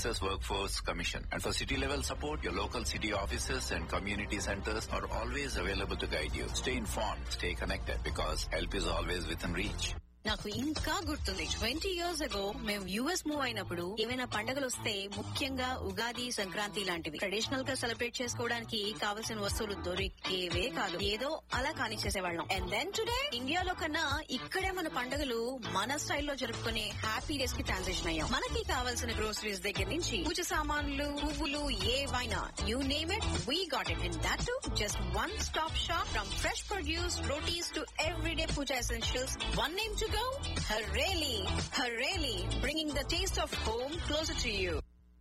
Services Workforce Commission. And for city level support, your local city offices and community centers are always available to guide you. Stay informed, stay connected because help is always within reach. నాకు ఇంకా గుర్తుంది twenty years ago మేము US move అయినప్పుడు ఏమైనా పండుగలు వస్తే ముఖ్యంగా ఉగాది సంక్రాంతి లాంటివి ట్రెడిషనల్ గా సెలబ్రేట్ చేసుకోవడానికి కావలసిన వస్తువులు దొరికేవే కాదు ఏదో అలా కాని చేసేవాళ్ళం అండ్ దెన్ టుడే ఇండియాలో కన్నా ఇక్కడే మన పండుగలు మన స్టైల్లో జరుపుకునే హ్యాపీ డేస్ కి ట్రాన్సిషన్ అయ్యాం మనకి కావాల్సిన గ్రోసరీస్ దగ్గర నుంచి పూజ సామాన్లు పువ్వులు ఏవైనా you name it we got it and that too just one stop shop from fresh produce rotis to everyday puja essentials one name to go? Hareli. Hareli, bringing the taste of home closer to you.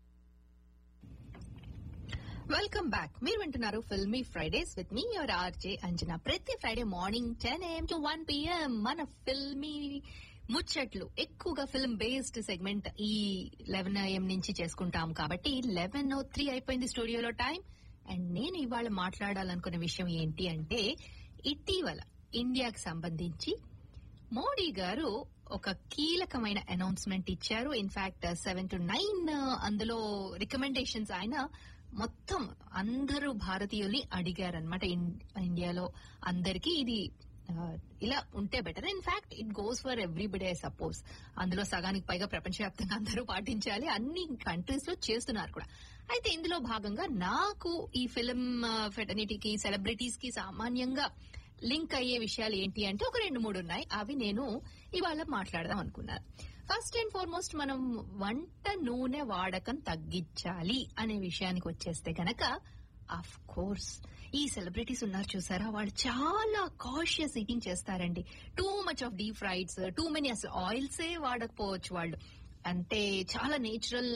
Welcome back మీరు వింటున్నారు Filmi Fridays with me your RJ Anjana ప్రతి Friday morning ten AM to one PM మన ఫిల్మీ ముచ్చట్లు ఎక్కువగా film based segment ఈ eleven AM నుంచి చేసుకుంటాం కాబట్టి లెవెన్ ఓ త్రీ అయిపోయింది స్టూడియోలో టైం అండ్ నేను ఇవాళ మాట్లాడాలనుకున్న విషయం ఏంటి అంటే ఇటీవల ఇండియాకి సంబంధించి మోడీ గారు ఒక కీలకమైన అనౌన్స్మెంట్ ఇచ్చారు ఇన్ఫాక్ట్ సెవెన్ టు నైన్ అందులో రికమెండేషన్స్ ఆయన మొత్తం అందరూ భారతీయుల్ని అడిగారనమాట ఇండియాలో అందరికీ ఇది ఆ, ఇలా ఉంటే better in fact it goes for everybody I suppose అందులో సగానికి పైగా ప్రపంచవ్యాప్తంగా అందరూ పాటించాలి అన్ని కంట్రీస్ లో చేస్తున్నారు కూడా అయితే ఇందులో భాగంగా నాకు ఈ ఫిల్మ్ ఫెటర్నిటీకి సెలబ్రిటీస్ కి సామాన్యంగా లింక్ అయ్యే విషయాలు ఏంటి అంటే ఒక రెండు మూడు ఉన్నాయి అవి నేను ఇవాళ మాట్లాడదాం అనుకున్నాను ఫస్ట్ అండ్ ఫార్మోస్ట్ మనం వంట నూనె వాడకం తగ్గించాలి అనే విషయానికి వచ్చేస్తే గనక అఫ్ కోర్స్ ఈ సెలబ్రిటీస్ ఉన్నారు చూసారా వాళ్ళు చాలా కాషియస్ ఈటింగ్ చేస్తారండి too much of deep frieds too many అసలు ఆయిల్సే వాడకపోవచ్చు వాళ్ళు అంటే చాలా నేచురల్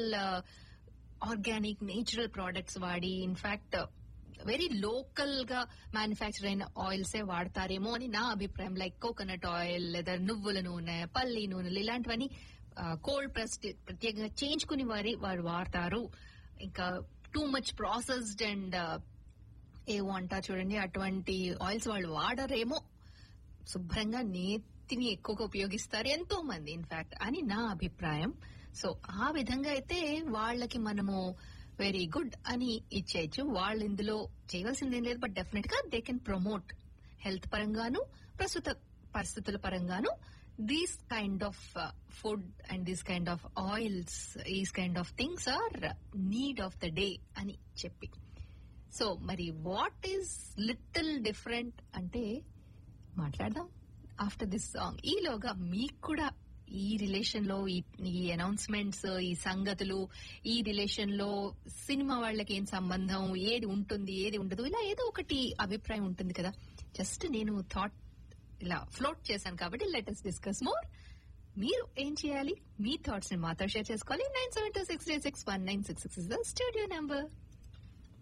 ఆర్గానిక్ నేచురల్ ప్రోడక్ట్స్ వాడి ఇన్ఫాక్ట్ వెరీ లోకల్ గా మ్యానుఫ్యాక్చర్ అయిన ఆయిల్స్ ఏ వాడతారేమో అని నా అభిప్రాయం లైక్ కోకోనట్ ఆయిల్ లేదా నువ్వుల నూనె పల్లి నూనెలు ఇలాంటివన్నీ కోల్డ్ ప్రెస్ ప్రత్యేకంగా చేయించుకుని వారి వారు వాడతారు ఇంకా టూ మచ్ ప్రాసెస్డ్ అండ్ ఏవో అంటారు చూడండి అటువంటి ఆయిల్స్ వాళ్ళు వాడరేమో శుభ్రంగా నేతిని ఎక్కువగా ఉపయోగిస్తారు ఎంతో మంది ఇన్ఫాక్ట్ అని నా అభిప్రాయం సో ఆ విధంగా అయితే వాళ్ళకి మనము వెరీ గుడ్ అని ఇచ్చేయచ్చు వాళ్ళు ఇందులో చేయవలసిందేం లేదు బట్ డెఫినెట్ గా దే కెన్ ప్రమోట్ హెల్త్ పరంగాను ప్రస్తుత పరిస్థితుల పరంగాను these kind of food and these kind of oils is kind of things are need of the day అని చెప్పి సో మరి వాట్ ఈస్ లిటిల్ డిఫరెంట్ అంటే మాట్లాడదాం ఆఫ్టర్ దిస్ సాంగ్ ఈలోగా మీకు కూడా ఈ రిలేషన్ లో ఈ- ఈ అనౌన్స్మెంట్స్ ఈ సంగతులు ఈ రిలేషన్ లో సినిమా వాళ్ళకి ఏం సంబంధం ఏది ఉంటుంది ఏది ఉండదు ఇలా ఏదో ఒకటి అభిప్రాయం ఉంటుంది కదా జస్ట్ నేను థాట్ ఇలా ఫ్లోట్ చేశాను కాబట్టి లెటెస్ట్ డిస్కస్ మోర్ మీరు ఏం చేయాలి మీ థాట్స్ ని మాతో షేర్ చేసుకోవాలి nine seven two six three six one nine six six studio number